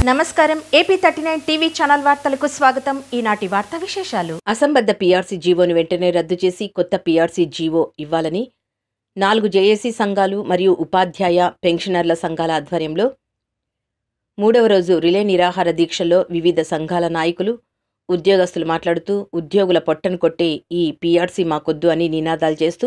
నమస్కారం AP thirty nine TV channel వార్తలకు స్వాగతం ఈనాటి వార్తా విశేషాలు అసంబద్ధ పీఆర్సీ జీవోను వెంటనే రద్దు చేసి కొత్త పీఆర్సీ జీవో ఇవ్వాలని నాలుగు జేఏసీ సంఘాలు మరియు ఉపాధ్యాయ పెన్షనర్ల సంఘాల ఆధ్వర్యంలో మూడవ రోజు రిలే నిరాహార దీక్షల్లో వివిధ సంఘాల నాయకులు ఉద్యోగస్తులు మాట్లాడుతూ ఉద్యోగుల పొట్టను కొట్టే ఈ పీఆర్సీ మాకొద్దు అని నినాదాలు చేస్తూ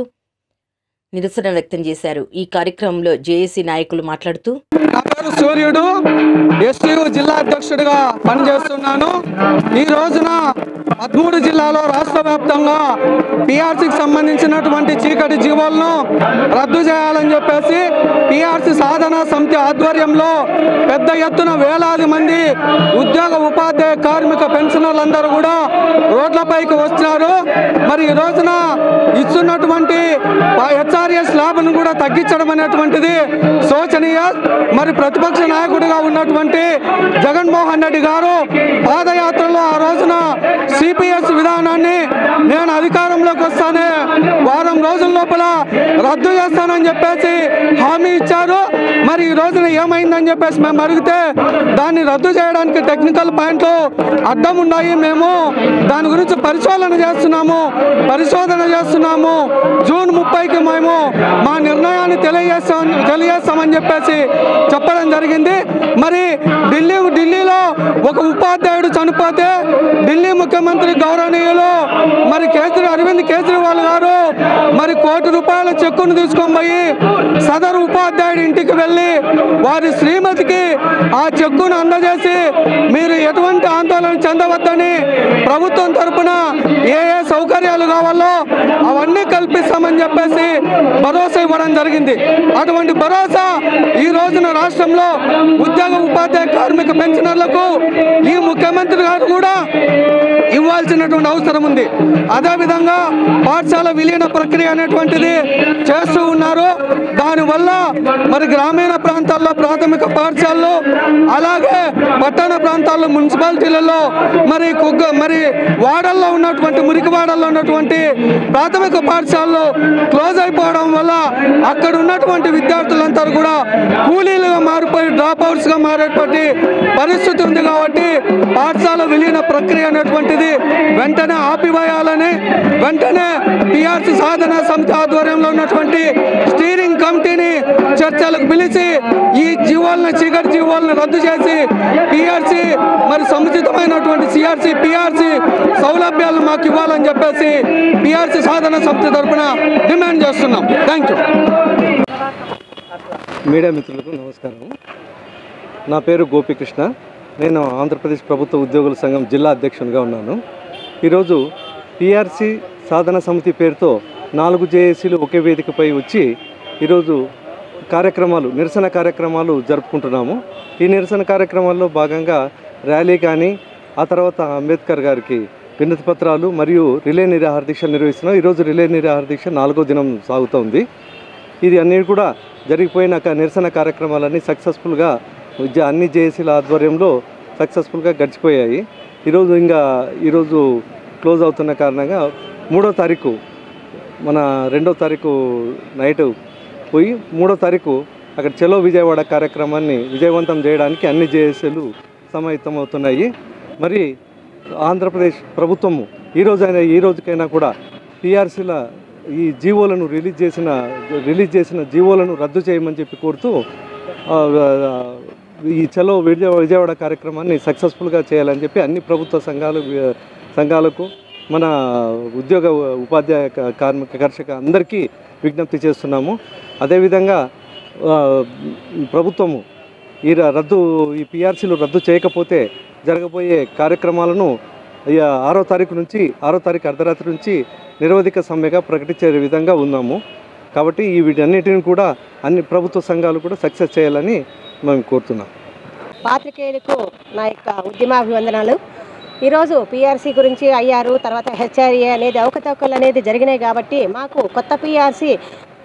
నిరసన వ్యక్తం చేశారు ఈ కార్యక్రమంలో జేఏసీ నాయకులు మాట్లాడుతూ నా పేరు సూర్యుడు ఎస్టీయు జిల్లా అధ్యక్షుడిగా పనిచేస్తున్నాను ఈ రోజున పదమూడు జిల్లాలో రాష్ట్ర వ్యాప్తంగా పిఆర్సీకి సంబంధించినటువంటి చీకటి జీవోలను రద్దు చేయాలని చెప్పేసి పిఆర్సీ సాధన సమితి ఆధ్వర్యంలో పెద్ద ఎత్తున వేలాది మంది ఉద్యోగ ఉపాధ్యాయ కార్మిక పెన్షనర్లందరూ కూడా రోడ్లపైకి వస్తున్నారు మరి ఈ రోజున ఇస్తున్నటువంటి హెచ్ఆర్ఎస్ ల్యాబ్ను కూడా తగ్గించడం అనేటువంటిది శోచనీయ మరి ప్రతిపక్ష నాయకుడిగా ఉన్నటువంటి జగన్మోహన్ రెడ్డి గారు పాదయాత్రలో ఆ రోజున సిపిఎస్ విధానాన్ని నేను అధికారంలోకి వస్తానే వారం రోజుల లోపల రద్దు చేస్తానని చెప్పేసి హామీ ఇచ్చారు మరి ఈ రోజున ఏమైందని చెప్పేసి మేము అడిగితే దాన్ని రద్దు చేయడానికి టెక్నికల్ పాయింట్లు అడ్డం ఉన్నాయి మేము దాని గురించి పరిశోధన చేస్తున్నాము పరిశోధన చేస్తున్నాము జూన్ ముప్పైకి మేము మా నిర్ణయాన్ని తెలియజేస్తాం తెలియజేస్తామని చెప్పేసి చెప్పడం జరిగింది మరి ఢిల్లీ ఢిల్లీలో ఒక ఉపాధ్యాయుడు చనిపోతే ఢిల్లీ ముఖ్యమంత్రి గౌరవనీయులు మరి కేజ్రీ అరవింద్ కేజ్రీవాల్ గారు మరి కోటి రూపాయల చెక్కును తీసుకొని పోయి సదరు ఉపాధ్యాయుడి ఇంటికి వెళ్ళి వారి శ్రీమతికి ఆ చెక్కును అందజేసి మీరు ఎటువంటి ఆందోళన చెందవద్దని ప్రభుత్వం తరపున ఏ ఏ సౌకర్యాలు కావాలో అవన్నీ కల్పిస్తామని చెప్పేసి భరోసా ఇవ్వడం జరిగింది అటువంటి భరోసా ఈ రోజున రాష్ట్రంలో ఉద్యోగ ఉపాధ్యాయ కార్మిక పెన్షనర్లకు ఈ ముఖ్యమంత్రి గారు కూడా ఇవ్వాల్సినటువంటి అవసరం ఉంది అదేవిధంగా పాఠశాల విలీన ప్రక్రియ అనేటువంటిది చేస్తూ ఉన్నారు దానివల్ల మరి గ్రామీణ ప్రాంతాల్లో ప్రాథమిక పాఠశాలలు అలాగే పట్టణ ప్రాంతాల్లో మున్సిపాలిటీలలో మరి కుగ్గ మరి వాడల్లో ఉన్నటువంటి మురికి వాడల్లో ఉన్నటువంటి ప్రాథమిక పాఠశాలలు క్లోజ్ అయిపోవడం వల్ల అక్కడ ఉన్నటువంటి విద్యార్థులంతా కూడా కూలీలుగా మారిపోయి డ్రాప్ అవుట్స్గా మారేటువంటి పరిస్థితి ఉంది కాబట్టి పాఠశాల విలీన ప్రక్రియ అనేటువంటిది వెంటనే ఆపివేయాలని వెంటనే పిఆర్సి సాధన సమితి ఆధ్వర్యంలో ఉన్నటువంటి స్టీరింగ్ కమిటీని చర్చలకు పిలిచి ఈ జీవోలను చీకటి జీవోలను రద్దు చేసి పిఆర్సి మరి సముచితమైనటువంటి సిఆర్సి పిఆర్సి సౌలభ్యాలు మాకు ఇవ్వాలని చెప్పేసి పిఆర్సి సాధన సమితి తరఫున డిమాండ్ చేస్తున్నాం థ్యాంక్ యూ మీడియా మిత్రులకు నమస్కారం నా పేరు గోపికృష్ణ నేను ఆంధ్రప్రదేశ్ ప్రభుత్వ ఉద్యోగుల సంఘం జిల్లా అధ్యక్షునిగా ఉన్నాను ఈరోజు పిఆర్సి సాధన సమితి పేరుతో నాలుగు జేఏసీలు ఒకే వేదికపై వచ్చి ఈరోజు కార్యక్రమాలు నిరసన కార్యక్రమాలు జరుపుకుంటున్నాము ఈ నిరసన కార్యక్రమాల్లో భాగంగా ర్యాలీ కానీ ఆ తర్వాత అంబేద్కర్ గారికి వినతి పత్రాలు మరియు రిలే నిరాహార దీక్ష నిర్వహిస్తున్నాం ఈరోజు రిలే నిరాహార దీక్ష నాలుగో దినం సాగుతోంది ఇది అన్నీ కూడా జరిగిపోయినాక నిరసన కార్యక్రమాలన్నీ సక్సెస్ఫుల్గా జ- అన్ని జేఏసీల ఆధ్వర్యంలో సక్సెస్ఫుల్గా గడిచిపోయాయి ఈరోజు ఇంకా ఈరోజు క్లోజ్ అవుతున్న కారణంగా మూడో తారీఖు మన రెండో తారీఖు నైట్ పోయి మూడో తారీఖు అక్కడ చలో విజయవాడ కార్యక్రమాన్ని విజయవంతం చేయడానికి అన్ని జేఏసీలు సమాయత్తమవుతున్నాయి మరి ఆంధ్రప్రదేశ్ ప్రభుత్వము ఈ రోజైనా ఈ రోజుకైనా కూడా పిఆర్సీల ఈ జీవోలను రిలీజ్ చేసిన రిలీజ్ చేసిన జీవోలను రద్దు చేయమని చెప్పి కోరుతూ ఆ, ఆ, ఈ చలో విజయ విజయవాడ కార్యక్రమాన్ని సక్సెస్ఫుల్గా చేయాలని చెప్పి అన్ని ప్రభుత్వ సంఘాలు వి- సంఘాలకు మన ఉద్యోగ ఉపాధ్యాయ క- కార్మిక కర్షక అందరికీ విజ్ఞప్తి చేస్తున్నాము అదేవిధంగా ఆ, ప్రభుత్వము ఈ ర- రద్దు ఈ పిఆర్సీలు రద్దు చేయకపోతే జరగబోయే కార్యక్రమాలను ఇక ఆరో తారీఖు నుంచి ఆరో తారీఖు అర్ధరాత్రి నుంచి నిరవధిక సమ్మెగా ప్రకటించే విధంగా ఉన్నాము కాబట్టి ఈ వీటన్నిటిని కూడా అన్ని ప్రభుత్వ సంఘాలు కూడా సక్సెస్ చేయాలని మేము కోరుతున్నాం పాత్రికేయులకు నా యొక్క ఉద్యమాభివందనాలు ఈరోజు పిఆర్సీ గురించి అయ్యారు తర్వాత హెచ్ఆర్ఏ అనేది అవకతవకలు అనేది జరిగినాయి కాబట్టి మాకు కొత్త పిఆర్సీ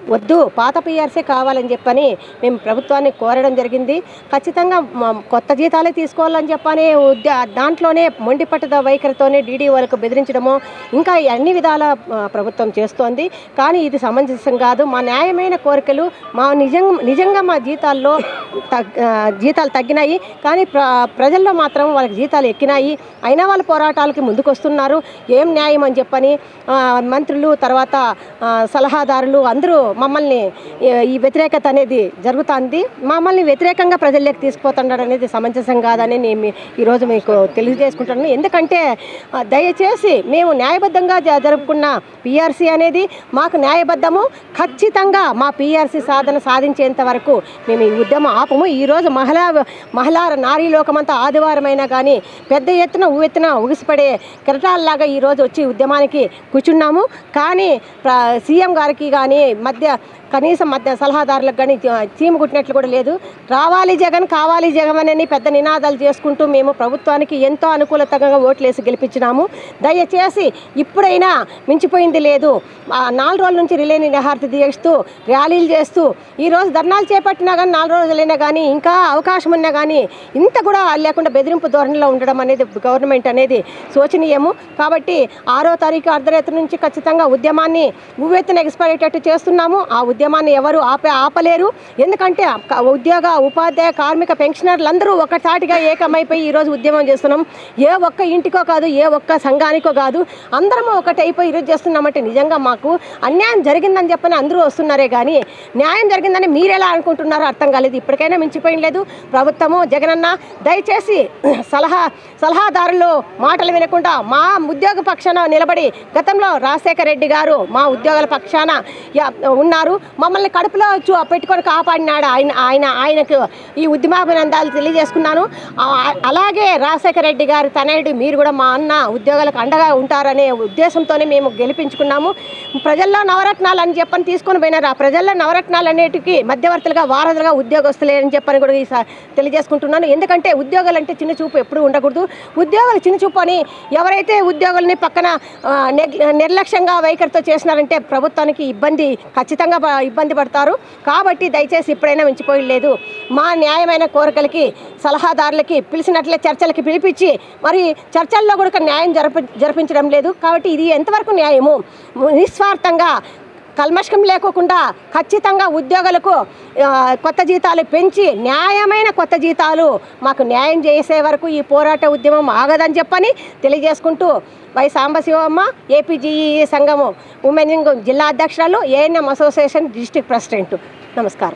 వద్దు పాత పిఆర్సీ కావాలని చెప్పని మేము ప్రభుత్వాన్ని కోరడం జరిగింది ఖచ్చితంగా మ- కొత్త జీతాలే తీసుకోవాలని చెప్పని ఉద్య దాంట్లోనే మొండి పట్టుద వైఖరితోనే డీడీ వాళ్ళకు బెదిరించడము ఇంకా అన్ని విధాల ఆ, ప్రభుత్వం చేస్తోంది కానీ ఇది సమంజసం కాదు మా న్యాయమైన కోరికలు మా నిజం నిజంగా మా జీతాల్లో తగ్ ఆ, జీతాలు తగ్గినాయి కానీ ప్ర ప్రజల్లో మాత్రం వాళ్ళకి జీతాలు ఎక్కినాయి అయినా వాళ్ళ పోరాటాలకి ముందుకొస్తున్నారు ఏం న్యాయం అని చెప్పని ఆ, మంత్రులు తర్వాత ఆ, సలహాదారులు అందరూ మమ్మల్ని ఈ- ఈ వ్యతిరేకత అనేది జరుగుతుంది మమ్మల్ని వ్యతిరేకంగా ప్రజల్లోకి తీసుకుపోతున్నాడు అనేది సమంజసం కాదని నేను మీ- ఈరోజు మీకు తెలియజేసుకుంటున్నాను ఎందుకంటే ఆ, దయచేసి మేము న్యాయబద్ధంగా జ- జరుపుకున్న పిఆర్సీ అనేది మాకు న్యాయబద్ధము ఖచ్చితంగా మా పిఆర్సీ సాధన సాధించేంత వరకు మేము ఈ ఉద్యమం ఆపము ఈరోజు మహిళా మహిళా నారీ లోకమంతా ఆదివారం అయినా కానీ పెద్ద ఎత్తున ఉవ్వెత్తున ఉగిసిపడే కెరటాలలాగా ఈరోజు వచ్చి ఉద్యమానికి కూర్చున్నాము కానీ ప్ర- సీఎం గారికి కానీ మధ్య కనీసం మధ్య సలహాదారులకు కానీ చీమ కుట్టినట్లు కూడా లేదు రావాలి జగన్ కావాలి జగన్ అని పెద్ద నినాదాలు చేసుకుంటూ మేము ప్రభుత్వానికి ఎంతో అనుకూలతగా ఓట్లేసి గెలిపించినాము దయచేసి ఇప్పుడైనా మించిపోయింది లేదు ఆ నాలుగు రోజుల నుంచి రిలే నిరాహారత చేస్తూ ర్యాలీలు చేస్తూ ఈరోజు ధర్నాలు చేపట్టినా కానీ నాలుగు రోజులైనా కానీ ఇంకా అవకాశం ఉన్నా కానీ ఇంత కూడా లేకుండా బెదిరింపు ధోరణిలో ఉండడం అనేది గవర్నమెంట్ అనేది శోచనీయము కాబట్టి ఆరో తారీఖు అర్ధరాత్రి నుంచి ఖచ్చితంగా ఉద్యమాన్ని ఉవ్వెత్తున ఎక్స్పైరేటట్టు చేస్తున్నాము ఆ ఉద్యమాన్ని ఎవరు ఆపే ఆపలేరు ఎందుకంటే క- ఉద్యోగ ఉపాధ్యాయ కార్మిక పెన్షనర్లు అందరూ ఒకసాటిగా ఏకమైపోయి ఈరోజు ఉద్యమం చేస్తున్నాం ఏ ఒక్క ఇంటికో కాదు ఏ ఒక్క సంఘానికో కాదు అందరము ఒకటి అయిపోయి ఈరోజు చేస్తున్నామంటే నిజంగా మాకు అన్యాయం జరిగిందని చెప్పని అందరూ వస్తున్నారే కానీ న్యాయం జరిగిందని మీరెలా అనుకుంటున్నారో అర్థం కాలేదు ఇప్పటికైనా మించిపోయిన లేదు ప్రభుత్వము జగనన్న దయచేసి సలహా సలహాదారులు మాటలు వినకుండా మా ఉద్యోగ పక్షాన నిలబడి గతంలో రాజశేఖర రెడ్డి గారు మా ఉద్యోగుల పక్షాన యా- ఉన్నారు మమ్మల్ని కడుపులో చూ పెట్టుకొని కాపాడినాడు ఆయన ఆయన ఆయనకు ఈ ఉద్యమాభినందాలు తెలియజేసుకున్నాను ఆ- అలాగే రాజశేఖర రెడ్డి గారి తనయుడు మీరు కూడా మా అన్న ఉద్యోగులకు అండగా ఉంటారనే ఉద్దేశంతోనే మేము గెలిపించుకున్నాము ప్రజల్లో నవరత్నాలు అని చెప్పని తీసుకొని పోయినారు ఆ ప్రజల్లో నవరత్నాలు అనేటికి మధ్యవర్తులుగా వారధులుగా ఉద్యోగస్తులే అని చెప్పని కూడా ఈసారి తెలియజేసుకుంటున్నాను ఎందుకంటే ఉద్యోగాలు అంటే చిన్న చూపు ఎప్పుడూ ఉండకూడదు ఉద్యోగాలు చిన్న చూపు అని ఎవరైతే ఉద్యోగుల్ని పక్కన ఆ, నెగ్- నిర్లక్ష్యంగా వైఖరితో చేసినారంటే ప్రభుత్వానికి ఇబ్బంది ఖచ్చితంగా ప- ఇబ్బంది పడతారు కాబట్టి దయచేసి ఇప్పుడైనా మించిపోయి లేదు మా న్యాయమైన కోరికలకి సలహాదారులకి పిలిచినట్లే చర్చలకి పిలిపించి మరి చర్చల్లో కూడా న్యాయం జరప జరిపించడం లేదు కాబట్టి ఇది ఎంతవరకు న్యాయము నిస్వార్థంగా కల్మషకం లేకోకుండా ఖచ్చితంగా ఉద్యోగులకు ఆ, కొత్త జీతాలు పెంచి న్యాయమైన కొత్త జీతాలు మాకు న్యాయం చేసే వరకు ఈ పోరాట ఉద్యమం ఆగదని చెప్పని తెలియజేసుకుంటూ వై సాంబశివమ్మ ఏపీజీఈ సంఘము ఉమెన్ జిల్లా అధ్యక్షురాలు ఏఎన్ఎం అసోసియేషన్ డిస్టిక్ ప్రెసిడెంట్ నమస్కారం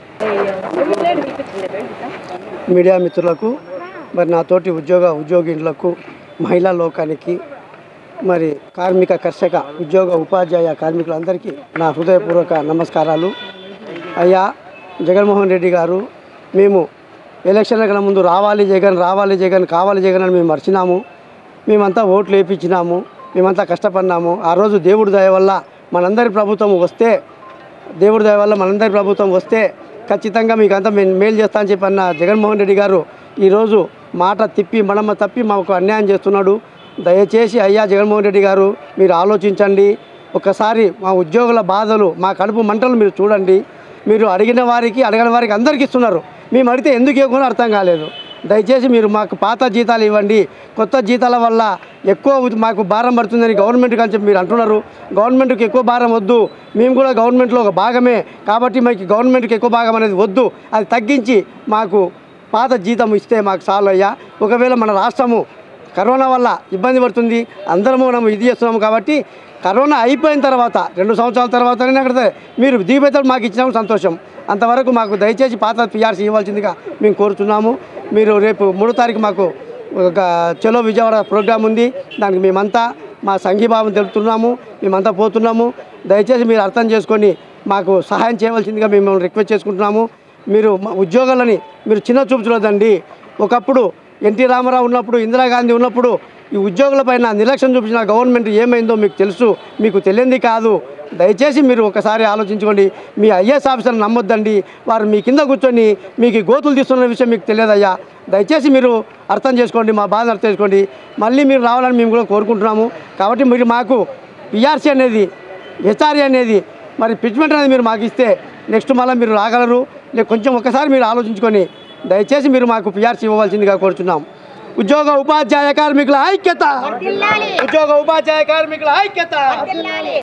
మీడియా మిత్రులకు మరి నా తోటి ఉద్యోగ ఉద్యోగినులకు మహిళా లోకానికి మరి కార్మిక కర్షక ఉద్యోగ ఉపాధ్యాయ కార్మికులందరికీ నా హృదయపూర్వక నమస్కారాలు అయ్యా జగన్మోహన్ రెడ్డి గారు మేము ఎలక్షన్ల కన్నా ముందు రావాలి జగన్ రావాలి జగన్ కావాలి జగన్ అని మేము మర్చినాము మేమంతా ఓట్లు వేయించినాము మేమంతా కష్టపడినాము ఆ రోజు దేవుడి దయ వల్ల మనందరి ప్రభుత్వం వస్తే దేవుడి దయ వల్ల మనందరి ప్రభుత్వం వస్తే ఖచ్చితంగా మీకు అంతా మేము మేలు చేస్తా అని చెప్పి అన్న జగన్మోహన్ రెడ్డి గారు ఈరోజు మాట తిప్పి మనమ్మ తప్పి మాకు అన్యాయం చేస్తున్నాడు దయచేసి అయ్యా జగన్మోహన్ రెడ్డి గారు మీరు ఆలోచించండి ఒకసారి మా ఉద్యోగుల బాధలు మా కడుపు మంటలు మీరు చూడండి మీరు అడిగిన వారికి అడగని వారికి అందరికీ ఇస్తున్నారు మేము అడిగితే ఎందుకు ఇవ్వకుండా అర్థం కాలేదు దయచేసి మీరు మాకు పాత జీతాలు ఇవ్వండి కొత్త జీతాల వల్ల ఎక్కువ ఉ- మాకు భారం పడుతుందని గవర్నమెంట్కి అని చెప్పి మీరు అంటున్నారు గవర్నమెంట్కి ఎక్కువ భారం వద్దు మేము కూడా గవర్నమెంట్లో ఒక భాగమే కాబట్టి మాకు గవర్నమెంట్కి ఎక్కువ భాగం అనేది వద్దు అది తగ్గించి మాకు పాత జీతం ఇస్తే మాకు చాలు అయ్యా ఒకవేళ మన రాష్ట్రము కరోనా వల్ల ఇబ్బంది పడుతుంది అందరము మనం ఇది చేస్తున్నాము కాబట్టి కరోనా అయిపోయిన తర్వాత రెండు సంవత్సరాల తర్వాతనే అక్కడ మీరు దీపేతలు మాకు ఇచ్చినాము సంతోషం అంతవరకు మాకు దయచేసి పాత పిఆర్సీ ఇవ్వాల్సిందిగా మేము కోరుతున్నాము మీరు రేపు మూడో తారీఖు మాకు ఒక చలో విజయవాడ ప్రోగ్రాం ఉంది దానికి మేమంతా మా సంఘీభావం తెలుపుతున్నాము మేమంతా పోతున్నాము దయచేసి మీరు అర్థం చేసుకొని మాకు సహాయం చేయవలసిందిగా మేము రిక్వెస్ట్ చేసుకుంటున్నాము మీరు మా ఉద్యోగాలని మీరు చిన్న చూపు చూడదండి ఒకప్పుడు ఎన్టీ రామారావు ఉన్నప్పుడు ఇందిరాగాంధీ ఉన్నప్పుడు ఈ ఉద్యోగులపైన నిర్లక్ష్యం చూపించిన గవర్నమెంట్ ఏమైందో మీకు తెలుసు మీకు తెలియంది కాదు దయచేసి మీరు ఒకసారి ఆలోచించుకోండి మీ ఐఏఎస్ ఆఫీసర్ని నమ్మొద్దండి వారు మీ కింద కూర్చొని మీకు ఈ గోతులు తీస్తున్న విషయం మీకు తెలియదయ్యా దయచేసి మీరు అర్థం చేసుకోండి మా బాధ అర్థం చేసుకోండి మళ్ళీ మీరు రావాలని మేము కూడా కోరుకుంటున్నాము కాబట్టి మీరు మాకు పిఆర్సీ అనేది హెచ్ఆర్ఏ అనేది మరి పిచ్మెంట్ అనేది మీరు మాకు ఇస్తే నెక్స్ట్ మళ్ళీ మీరు రాగలరు లేక కొంచెం ఒకసారి మీరు ఆలోచించుకొని దయచేసి మీరు మాకు పిఆర్సీ ఇవ్వవలసిందిగా కోరుచున్నాం ఉద్యోగ ఉపాధ్యాయ కార్మికుల ఐక్యత ఉద్యోగ ఉపాధ్యాయ కార్మికుల ఐక్యత